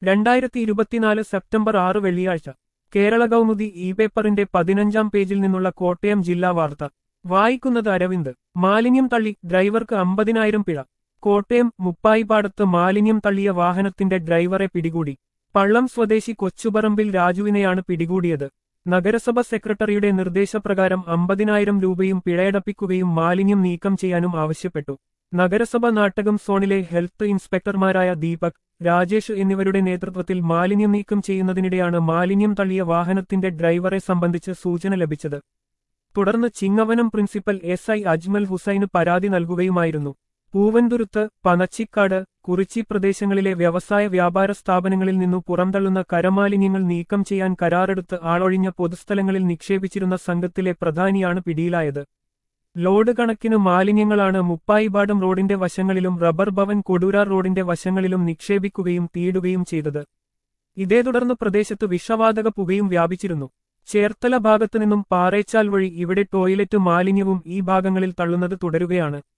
രണ്ടായിരത്തി ഇരുപത്തിനാല് സെപ്റ്റംബർ ആറ് വെള്ളിയാഴ്ച കേരള കൗമുദി ഇ പേപ്പറിന്റെ പതിനഞ്ചാം പേജിൽ നിന്നുള്ള കോട്ടയം ജില്ലാ വാർത്ത വായിക്കുന്നത് അരവിന്ദ് മാലിന്യം തള്ളി ഡ്രൈവർക്ക് അമ്പതിനായിരം പിഴ കോട്ടയം മുപ്പായിപ്പാടത്ത് മാലിന്യം തള്ളിയ വാഹനത്തിന്റെ ഡ്രൈവറെ പിടികൂടി പള്ളം സ്വദേശി കൊച്ചുപറമ്പിൽ രാജുവിനെയാണ് പിടികൂടിയത് നഗരസഭ സെക്രട്ടറിയുടെ നിർദ്ദേശപ്രകാരം അമ്പതിനായിരം രൂപയും പിഴയടപ്പിക്കുകയും മാലിന്യം നീക്കം ചെയ്യാനും ആവശ്യപ്പെട്ടു നഗരസഭ നാട്ടകം സോണിലെ ഹെൽത്ത് ഇൻസ്പെക്ടർമാരായ ദീപക് രാജേഷ് എന്നിവരുടെ നേതൃത്വത്തിൽ മാലിന്യം നീക്കം ചെയ്യുന്നതിനിടെയാണ് മാലിന്യം തള്ളിയ വാഹനത്തിന്റെ ഡ്രൈവറെ സംബന്ധിച്ച് സൂചന ലഭിച്ചത് തുടർന്ന് Chingavanam principal S I Ajmal ഹുസൈന് പരാതി നൽകുകയുമായിരുന്നു പൂവൻതുരുത്ത് പനച്ചിക്കാട് കുറിച്ചി പ്രദേശങ്ങളിലെ വ്യവസായ വ്യാപാര സ്ഥാപനങ്ങളിൽ നിന്നു പുറന്തള്ളുന്ന കരമാലിന്യങ്ങൾ നീക്കം ചെയ്യാൻ കരാറെടുത്ത് ആളൊഴിഞ്ഞ പൊതുസ്ഥലങ്ങളിൽ നിക്ഷേപിച്ചിരുന്ന സംഘത്തിലെ പ്രധാനിയാണ് പിടിയിലായത് ലോഡ് കണക്കിന് മാലിന്യങ്ങളാണ് മുപ്പായിപാടം റോഡിന്റെ വശങ്ങളിലും റബ്ബർ ഭവൻ കൊടൂരാർ റോഡിന്റെ വശങ്ങളിലും നിക്ഷേപിക്കുകയും തീയിടുകയും ചെയ്തത് ഇതേ തുടർന്ന് പ്രദേശത്ത് വിഷവാതക പുകയും വ്യാപിച്ചിരുന്നു ചേർത്തല ഭാഗത്തുനിന്നും പാറേച്ചാൽ വഴി ഇവിടെ ടോയ്ലറ്റ് മാലിന്യവും ഈ ഭാഗങ്ങളിൽ തള്ളുന്നത് തുടരുകയാണ്